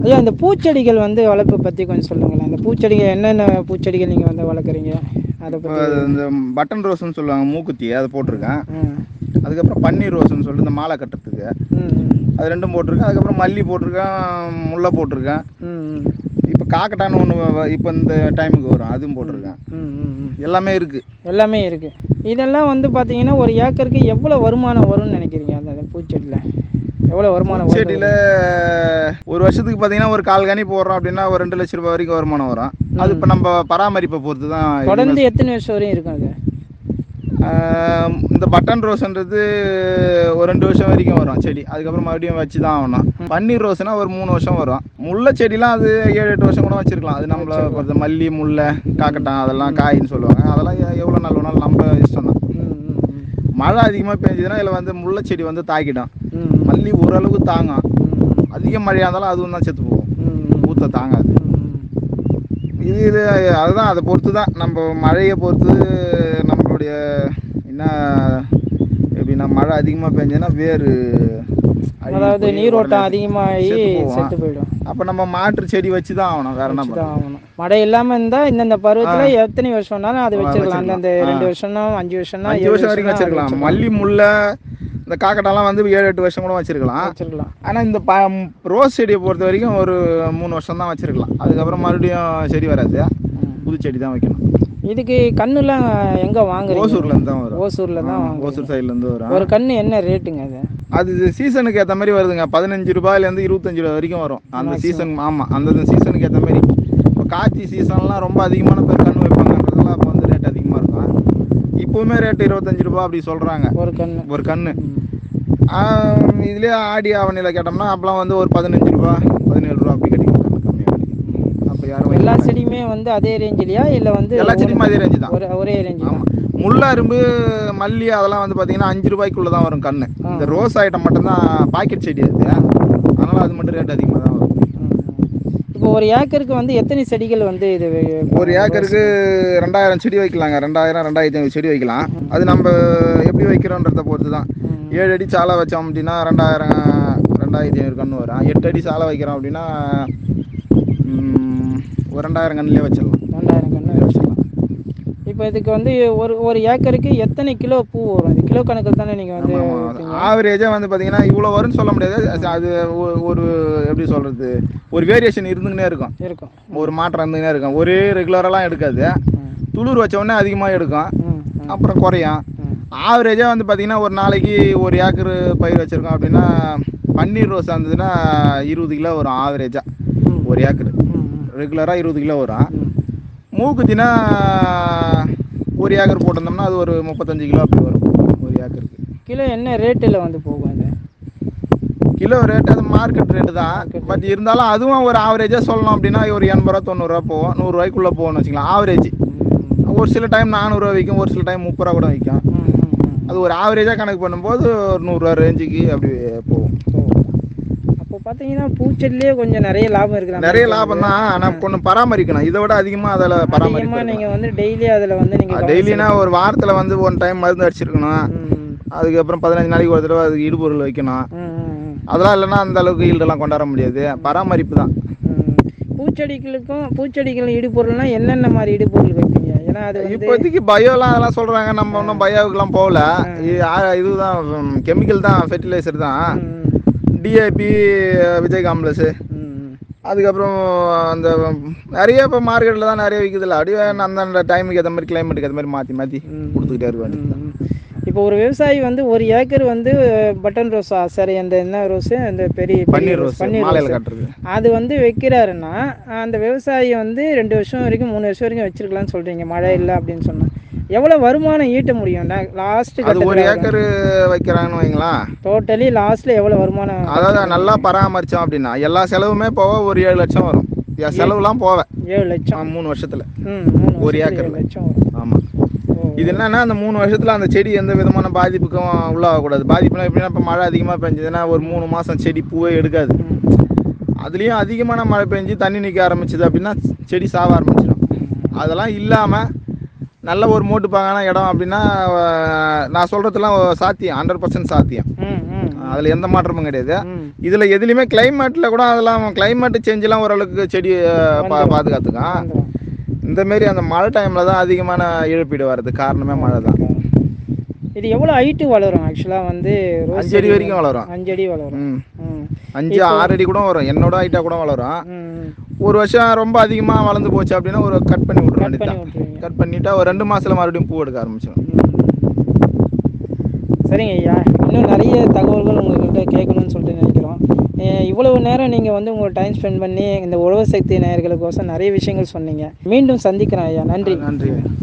ஐயா இந்த பூச்செடிகள் வந்து வளர்ப்பு பற்றி கொஞ்சம் சொல்லுங்களேன் இந்த பூச்செடிகள் என்னென்ன பூச்செடிகள் நீங்கள் வந்து வளர்க்குறீங்க அதை இப்போ பற்றி இந்த பட்டன் ரோஸ்னு சொல்லுவாங்க மூக்குத்தி அதை போட்டிருக்கேன் ம் அதுக்கப்புறம் பன்னீர் ரோஸ்னு சொல்லிட்டு இந்த மாலை கட்டுறதுக்கு ம் அது ரெண்டும் போட்டிருக்கேன் அதுக்கப்புறம் மல்லி போட்டிருக்கேன் முல்லை போட்டிருக்கேன் ம் ம் இப்போ காக்கட்டான்னு ஒன்று இப்போ இந்த டைமுக்கு வரும் அதுவும் போட்டிருக்கேன் ம் ம் ம் எல்லாமே இருக்குது எல்லாமே இருக்குது இதெல்லாம் வந்து பார்த்தீங்கன்னா ஒரு ஏக்கருக்கு எவ்வளோ வருமானம் வரும்னு நினைக்கிறீங்க அந்த அந்த பூச்செடியில் எவ்வளோ வருமானம் வரும்? செடியில் ஒரு வருஷத்துக்கு பார்த்தீங்கன்னா ஒரு கால் கனி போடுறோம் அப்படின்னா ஒரு ரெண்டு லட்ச ரூபாய் வரைக்கும் வருமானம் வரும் அது இப்போ நம்ம பராமரிப்பை பொறுத்து தான் தொடர்ந்து எத்தனை வருஷம் வரையும் இருக்கும் அது ஆஹ் இந்த பட்டன் ரோஸ்ன்றது ஒரு ரெண்டு வருஷம் வரைக்கும் வரும் செடி அதுக்கப்புறம் மறுபடியும் வச்சு தான் ஆகணும் பன்னீர் ரோஸ்னா ஒரு மூணு வருஷம் வரும் முல்லை செடிலாம் அது ஏழு எட்டு வருஷம் கூட வச்சிருக்கலாம் அது நம்மள பொறுத்து மல்லி முல்லை காக்கட்டான் அதெல்லாம் காயின்னு சொல்லுவாங்க அதெல்லாம் எ- எவ்வளோ நாள் வேணாலும் நம்ம இஷ்டம் தான் ம் ம் ம் மழை அதிகமாக பெஞ்சதுன்னா இதில் வந்து முல்லை செடி வந்து தாக்கிடும் ம் மல்லி ஓரளவுக்கு தாங்கும் ம் அதிக மழையாக இருந்தாலும் அதுவும் தான் செத்து போகும் ம் ஊத்த தாங்காது ம் இது இது அதுதான் அதை பொறுத்து தான் நம்ம மழையை பொறுத்து நம்மளுடைய என்ன எப்படின்னா மழை அதிகமாக பெஞ்சதுன்னா வேறு அழுகி அதாவது போய் நீரோட்டம் உடனே அதிகமாகி செத்து போகும். செத்து போயிடும் அப்போ நம்ம மாற்று செடி வச்சு தான் ஆகணும் வேற என்ன வச்சுதான் பண்ணுறது ஆகணும் மழை இல்லாம இருந்தா இந்தந்த பருவத்துல எத்தனை வருஷம்னாலும் அது ஆ, வச்சிருக்கலாம் வச்சிருக்கலாம். அந்தந்த ஆ. ரெண்டு வருஷம்னா அஞ்சு வருஷம்னா அஞ்சு ஏழு வருஷம் வரைக்கும் வருஷம்னா அது வச்சிருக்கலாம் மல்லி முல்லை இந்த காக்கட்டாலாம் வந்து ஏழு எட்டு வருஷம் கூட வச்சிருக்கலாம் வச்சிருக்கலாம் ஆனால் இந்த ப ரோஸ் செடியை பொறுத்த வரைக்கும் ஒரு மூணு வருஷம் தான் வச்சிருக்கலாம் அதுக்கப்புறம் மறுபடியும் செடி வராது ம். புது செடி தான் வைக்கணும் இதுக்கு கண்ணுலாம் எங்க வாங்குறீங்க ஓசூர்லேருந்து தான் வரும் ஓசூர்ல தான் ஆமா, வாங்குறீங்க. ஓசூர் சைட்லேருந்து வரும் ஒரு கண்ணு என்ன ரேட்டுங்க அது அது சீசனுக்கு ஏற்ற மாதிரி வருதுங்க பதினஞ்சு ரூபாயிலேருந்து இருபத்தஞ்சு ரூபா வரைக்கும் வரும் அந்த சீசன் ஆமாம் அந்த சீசனுக்கு ஏற்ற மாதிரி இப்போ காய்ச்சி சீசன்லாம் ரொம்ப அதிகமான பேர் கன்று வைப்பாங்கன்றதுலாம் அப்போ வந்து ரேட் அதிகமாக இருக்கும் இப்போவுமே ரேட் இருபத்தஞ்சு ரூபா அப்படி சொல்கிறாங்க ஒரு கண்ணு ஒரு கன்று ம். இதுலேயே ஆடி ஆவணியில் கேட்டோம்னா அப்போலாம் வந்து ஒரு பதினஞ்சு ரூபா பதினேழு ரூபா அப்படி கிடைக்கும் கம்மியாக கிடைக்கும் அப்போ யாரும் எல்லா வைக்க செடியுமே வந்து அதே ரேஞ்சிலையா இல்ல வந்து எல்லா செடியும் அதே ரேஞ்சு தான் ஒரு ஒரே ரேஞ்ச் ஆமாம் முல்லை அரும்பு மல்லி அதெல்லாம் வந்து பார்த்தீங்கன்னா அஞ்சு ரூபாய்க்குள்ளே தான் வரும் கன்று இந்த ரோஸ் ஐட்டம் மட்டும்தான் பாக்கெட் செடி அது அதனால் அது மட்டும் ரேட் அதிகமாக தான் வரும் இப்போ ஒரு ஏக்கருக்கு வந்து எத்தனை செடிகள் வந்து இது வே- ஒரு ஏக்கருக்கு ரெண்டாயிரம் செடி வைக்கலாங்க ரெண்டாயிரம் ரெண்டாயிரத்தி ஐநூறு செடி வைக்கலாம் அது நம்ம எப்படி வைக்கிறோன்றத பொறுத்து தான் ம். ஏழு அடி சாலை வச்சோம் அப்படின்னா ரெண்டாயிரம் ரெண்டாயிரத்தி ஐநூறு கன்று வரும் எட்டு அடி சாலை வைக்கிறோம் அப்படின்னா ம், ஒரு ரெண்டாயிரம் கன்னுலேயே வச்சிடலாம் ரெண்டாயிரம் கண்ணு வச்சுக்கலாம் இப்போ இதுக்கு வந்து ஒரு ஒரு ஏக்கருக்கு எத்தனை கிலோ பூ வரும் இது கிலோ கணக்கில் தானே நீங்கள் வந்து வைப்பீங்க? ஆவரேஜாக வந்து பார்த்தீங்கன்னா இவ்வளோ வரும்னு சொல்ல முடியாது அது- அது ஒ- ஒரு எப்படி சொல்கிறது ஒரு வேரியேஷன் இருந்துக்கினே இருக்கும் இருக்கும் ஒரு மாற்றம் இருந்துக்கினே இருக்கும் ஒரே ரெகுலரெல்லாம் எடுக்காது ம். துளிர் வச்ச உடனே அதிகமாக எடுக்கும் ம், ம், அப்புறம் குறையும் ம். ஆவரேஜாக வந்து பார்த்தீங்கன்னா ஒரு நாளைக்கு ஒரு ஏக்கர் பயிர் வச்சுருக்கோம் அப்படின்னா பன்னீர் ரோஸ் இருந்ததுன்னா இருபது கிலோ வரும் ஆவரேஜாக ம். ஒரு ஏக்கர் ம், ம், ரெகுலராக இருபது கிலோ வரும் ம். மூக்குத்தினா ஒரு ஏக்கர் போட்டிருந்தோம்னா அது ஒரு முப்பத்தஞ்சு கிலோ அப்படி வரும் ஒரு ஏக்கருக்கு கிலோ என்ன ரேட்டில் வந்து போகும் அது கிலோ ரேட் அது மார்க்கெட் ரேட்டு தான் பட் இருந்தாலும் அதுவும் ஒரு ஆவரேஜாக சொல்லணும் அப்படின்னா ஒரு எண்பது ரூபா தொண்ணூறுரூவா போகும் நூறுரூவாய்க்குள்ளே போகணும்னு வச்சுக்கலாம் ஆவரேஜ் ம், ஒரு சில டைம் நானூறுரூவா விற்கும் ஒரு சில டைம் முப்பது ரூபா கூட விற்கும் ம், ம், ம். அது ஒரு ஆவரேஜாக கணக்கு பண்ணும்போது ஒரு நூறுரூவா ரேஞ்சுக்கு அப்படி போகும் அப்போ பார்த்தீங்கன்னா பூச்செடிலேயே கொஞ்சம் நிறைய லாபம் இருக்குது நிறைய லாபம் தான் ஆனால் கொஞ்சம் பராமரிக்கணும் இதை விட அதிகமாக அதில் அதிகமாக பராமரிக்கணும் நீங்கள் வந்து டெய்லி அதில் வந்து நீங்கள் டெய்லினா ஒரு வாரத்தில் வந்து ஒன் டைம் மருந்து அடிச்சிருக்கணும் அதுக்கப்புறம் பதினஞ்சு நாளைக்கு ஒரு தடவை அதுக்கு இடுபொருள் வைக்கணும் அதெல்லாம் இல்லைன்னா அந்த அளவுக்கு ஈல்டெல்லாம் கொண்டாட முடியாது பராமரிப்பு தான் பூச்செடிகளுக்கும் பூச்செடிகள் இடுபொருள்னா என்னென்ன மாதிரி இடுபொருள் வைப்பீங்க ஏன்னா அது வந்து இப்போதைக்கு பயோலாம் அதெல்லாம் சொல்கிறாங்க நம்ம இன்னும் பயோவுக்குலாம் போகல இது ஆ- இதுதான் கெமிக்கல் தான் ஃபெர்டிலைசர் தான் ம், டிஏபி விஜய் காம்ப்ளஸு ம், ம். அதுக்கப்புறம் அந்த நிறைய இப்போ மார்க்கெட்டில் தான் நிறைய விற்குதுல்ல அப்படியே அந்தந்த டைமுக்கு ஏற்ற மாதிரி கிளைமேட்டுக்கு ஏற்ற மாதிரி மாற்றி மாற்றி ம். கொடுத்துக்கிட்டே இருக்க வேண்டியது ம், ம். இப்போ ஒரு விவசாயி வந்து ஒரு ஏக்கர் வந்து பட்டன் ரோஸா சரி அந்த என்ன ரோஸு அந்த பெரிய பெரிய பன்னீர் ரோஸ் பன்னீர் மாலையில் ரோஸ் கட்டுறது அது வந்து வைக்கிறாருன்னா அந்த விவசாயி வந்து ரெண்டு வருஷம் வரைக்கும் மூணு வருஷம் வரைக்கும் வச்சிருக்கலாம்னு சொல்றீங்க மழை இல்லை அப்படின்னு சொன்னா எவ்வளவு வருமானம் ஈட்ட முடியும் லாஸ்ட் அது ஒரு ஏக்கர் வைக்கிறாங்கன்னு வைங்களேன் டோட்டலி லாஸ்ட்ல எவ்வளவு வருமானம் அதாவது நல்லா பராமரித்தோம் அப்படின்னா எல்லா செலவுமே போக ஒரு ஏழு லட்சம் வரும் என் செலவுலாம் போவேன் ஏழு லட்சம் மூணு வருஷத்துல ம் மூணு ஒரு வருஷத்துக்கு ஏக்கர்ல. ஏழு லட்சம் வரும் ஆமாம் ஓ. இது என்னன்னா அந்த மூணு வருஷத்துல அந்த செடி எந்த விதமான பாதிப்புக்கும் உள்ளாகக்கூடாது பாதிப்புனா எப்படின்னா இப்போ மழை அதிகமாக பெஞ்சதுன்னா ஒரு மூணு மாதம் செடி பூவே எடுக்காது ம். அதுலேயும் அதிகமான மழை பெஞ்சு தண்ணி நிற்க ஆரம்பிச்சது அப்படின்னா செடி சாவ ஆரம்பிச்சிடும் அதெல்லாம் இல்லாமல் நல்ல ஒரு மோட்டுப்பாங்கான இடம் அப்படின்னா அஹ், நான் சொல்கிறதுலாம் சாத்தியம் ஹண்ட்ரட் பர்சன்ட் சாத்தியம் ம் ம் அதில் எந்த மாற்றமும் கிடையாது ம் இதில் எதுலேயுமே கிளைமேட்டில் கூட அதெல்லாம் கிளைமேட் சேஞ்செலாம் ஓரளவுக்கு செடி அஹ், பா பாதுகாத்துக்கான் வந்துரும். இந்த மாரி அந்த மழை டைமில் தான் அதிகமான இழப்பீடு வர்றது காரணமே மழை தான் இது எவ்வளோ ஹைட்டு வளரும் ஆக்சுவலாக வந்து ரோஸ் அஞ்சு அடி வரைக்கும் வளரும் அஞ்சு அடி வளரும் ம் ம் அஞ்சு ஆறு அடி கூட வரும் என்னோட ஹைட்டாக கூட வளரும் ம் ஒரு வருஷம் ரொம்ப அதிகமாக வளர்ந்து போச்சு அப்படின்னா ஒரு கட் பண்ணி விட்ற கட் வேண்டியது பண்ணி விட்ருவீங்க கட் பண்ணிட்டா ஒரு ரெண்டு மாசத்துல மறுபடியும் பூ எடுக்க ஆரம்பிச்சிடும் சரிங்க ஐயா இன்னும் நிறைய தகவல்கள் உங்கள்கிட்ட கேட்கணும்னு சொல்லிட்டு நினைக்கிறோம் அஹ் இவ்வளவு நேரம் நீங்கள் வந்து உங்கள் டைம் ஸ்பெண்ட் பண்ணி இந்த உழவு சக்தி நேயர்களுக்கோசம் நிறைய விஷயங்கள் சொன்னீங்க மீண்டும் சந்திக்கிறேன் ஐயா நன்றி நன்றி